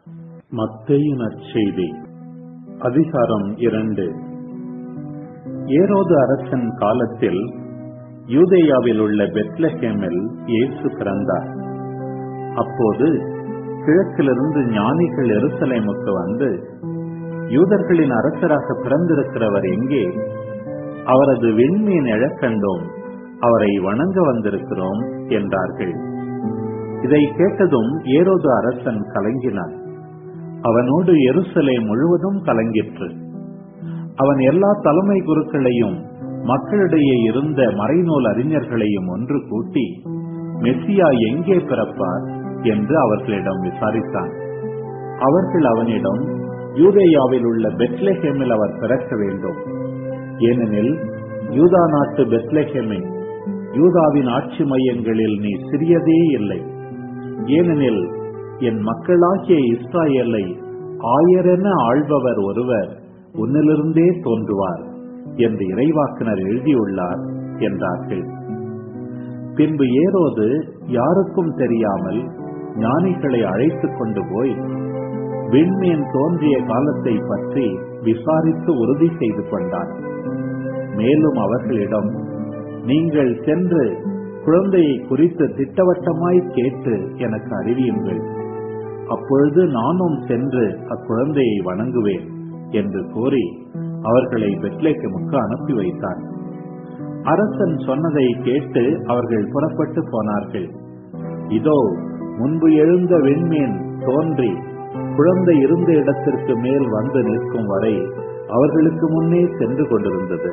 மத்தேயு நற்செய்தி அதிகாரம் இரண்டு ஏரோது அரசன் காலத்தில் யூதேயாவில் உள்ள பெத்லஹேமில் இயேசு பிறந்தார் அப்போது கிழக்கிலிருந்து ஞானிகள் எருசலேமுக்கு வந்து யூதர்களின் அரசராக பிறந்திருக்கிறவர் எங்கே அவரது விண்மீன் எழக்கண்டோம் அவரை வணங்க வந்திருக்கிறோம் என்றார்கள் இதை கேட்டதும் ஏரோது அரசன் கலங்கினான் அவனோடு எருசலேம் முழுவதும் கலங்கிற்று அவன் எல்லா தலைமை குருக்களையும் மக்களிடையே இருந்த மறைநூல் அறிஞர்களையும் ஒன்று கூட்டி மெஸ்ஸியா எங்கே பிறப்பார் என்று அவர்களிடம் விசாரித்தான் அவர்கள் அவனிடம் யூதேயாவில் உள்ள பெத்லஹேமில் அவர் பிறக்க வேண்டும் ஏனெனில் யூதா நாட்டு பெத்லஹேமே யூதாவின் ஆட்சி மையங்களில் நீ சிறியதே இல்லை ஏனெனில் என் மக்களாகிய இஸ்ராயேலை ஆயரென ஆள்பவர் ஒருவர் உன்னிலிருந்தே தோன்றுவார் என்று இறைவாக்கினர் எழுதியுள்ளார் என்றார்கள் பின்பு ஏரோது யாருக்கும் தெரியாமல் ஞானிகளை அழைத்துக் கொண்டு போய் விண்மீன் தோன்றிய காலத்தை பற்றி விசாரித்து உறுதி செய்து கொண்டான் மேலும் அவர்களிடம் நீங்கள் சென்று குழந்தையை குறித்து திட்டவட்டமாய் கேட்டு எனக்கு அறிவியுங்கள் அப்பொழுது நானும் சென்று அக்குழந்தையை வணங்குவேன் என்று கூறி அவர்களை பெத்லேக்கமுக்கு அனுப்பி வைத்தான் அரசன் சொன்னதை கேட்டு அவர்கள் புறப்பட்டு போனார்கள் இதோ முன்பு எழுந்த விண்மீன் தோன்றி குழந்தை இருந்த இடத்திற்கு மேல் வந்து நிற்கும் வரை அவர்களுக்கு முன்னே சென்று கொண்டிருந்தது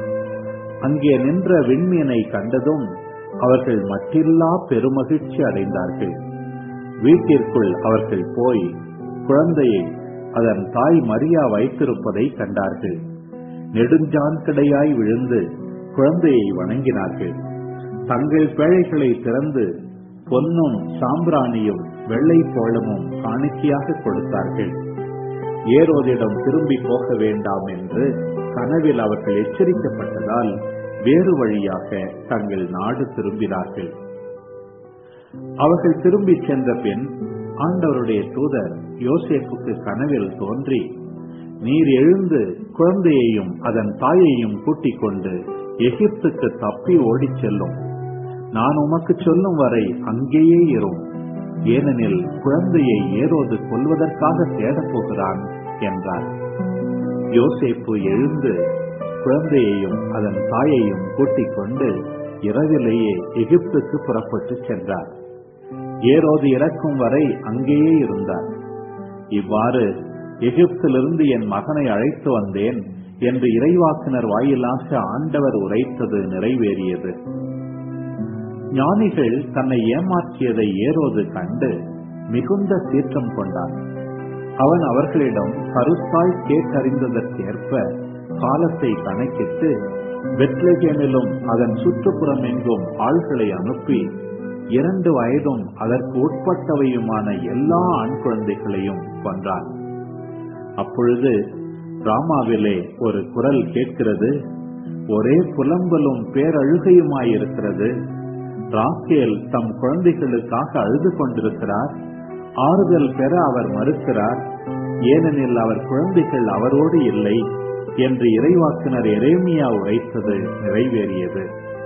அங்கே நின்ற விண்மீனை கண்டதும் அவர்கள் மட்டில்லா பெருமகிழ்ச்சி அடைந்தார்கள் வீட்டிற்குள் அவர்கள் போய் குழந்தையை அதன் தாய் மரியா வைத்திருப்பதை கண்டார்கள் நெடுஞ்சான் கிடையாய் விழுந்து குழந்தையை வணங்கினார்கள் தங்கள் பேழைகளை திறந்து பொன்னும் சாம்பிராணியும் வெள்ளை போளமும் காணிக்கையாக கொடுத்தார்கள் ஏரோதிடம் திரும்பி போக வேண்டாம் என்று கனவில் அவர்கள் எச்சரிக்கப்பட்டதால் வேறு வழியாக தங்கள் நாடு திரும்பினார்கள் அவர்கள் திரும்பி சென்ற பின் ஆண்டவருடைய தூதர் யோசேப்புக்கு கனவில் தோன்றி நீர் எழுந்து குழந்தையையும் அதன் தாயையும் கூட்டிக் கொண்டு எகிப்துக்கு தப்பி ஓடிச் செல்லும் நான் உமக்கு சொல்லும் வரை அங்கேயே இரும் ஏனெனில் குழந்தையை ஏரோது கொல்வதற்காக தேடப் போகிறான் என்றார் யோசேப்பு எழுந்து குழந்தையையும் அதன் தாயையும் கூட்டிக் கொண்டு இரவிலேயே எகிப்துக்கு புறப்பட்டு சென்றார் ஏரோது இறக்கும் வரை அங்கேயே இருந்தார் இவ்வாறு எகிப்திலிருந்து என் மகனை அழைத்து வந்தேன் என்று இறைவாக்கினர் வாயிலாக ஆண்டவர் உரைத்தது நிறைவேறியது ஞானிகள் தன்னை ஏமாற்றியதை ஏரோது கண்டு மிகுந்த சீற்றம் கொண்டான் அவன் அவர்களிடம் கருத்தாய் கேட்டறிந்ததற்கேற்ப காலத்தை கணக்கிட்டு பெத்லகேமிலும் அதன் சுற்றுப்புறம் எங்கும் ஆள்களை அனுப்பி இரண்டு வயதும் அதற்கு உட்பட்டவையுமான எல்லா ஆண் குழந்தைகளையும் கொன்றான் அப்பொழுது ராமாவிலே ஒரு குரல் கேட்கிறது ஒரே புலம்பலும் பேரழுகையுமாயிருக்கிறது ராக்கேல் தம் குழந்தைகளுக்காக அழுது கொண்டிருக்கிறார் ஆறுதல் பெற அவர் மறுக்கிறார் ஏனெனில் அவர் குழந்தைகள் அவரோடு இல்லை என்று இறைவாக்கினர் எரேமியா உரைத்தது நிறைவேறியது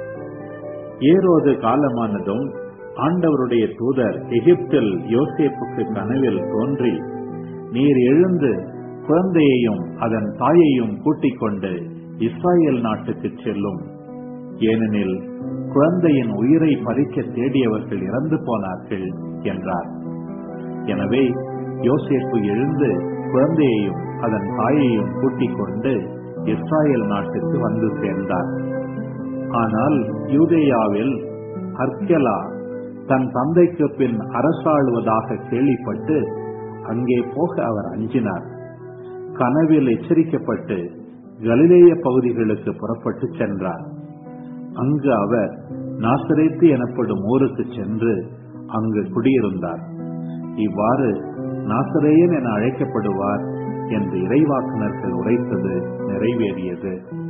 ஏரோது காலமானதும் ஆண்டவருடைய தூதர் எகிப்தில் யோசேப்புக்கு கனவில் தோன்றி நீர் எழுந்து குழந்தையையும் அதன் தாயையும் கூட்டிக் கொண்டு இஸ்ராயல் நாட்டுக்கு செல்லும் ஏனெனில் குழந்தையின் உயிரை பறிக்க தேடியவர்கள் இறந்து போனார்கள் என்றார் எனவே யோசேப்பு எழுந்து குழந்தையையும் அதன் தாயையும் கூட்டிக் கொண்டு இஸ்ராயல் நாட்டுக்கு வந்து சேர்ந்தார் ஆனால் யூதேயாவில் அர்கெலா தன் தந்தைக்கு பின் அரசாளுவதாக கேள்விப்பட்டு அங்கே போக அவர் அஞ்சினார் கனவில் எச்சரிக்கப்பட்டு கலிலேய பகுதிகளுக்கு புறப்பட்டு சென்றார் அங்கு அவர் நாசரேத்து எனப்படும் ஊருக்கு சென்று அங்கு குடியிருந்தார் இவ்வாறு நாசரேயன் என அழைக்கப்படுவார் என்று இறைவாக்குனர்கள் உரைத்தது நிறைவேறியது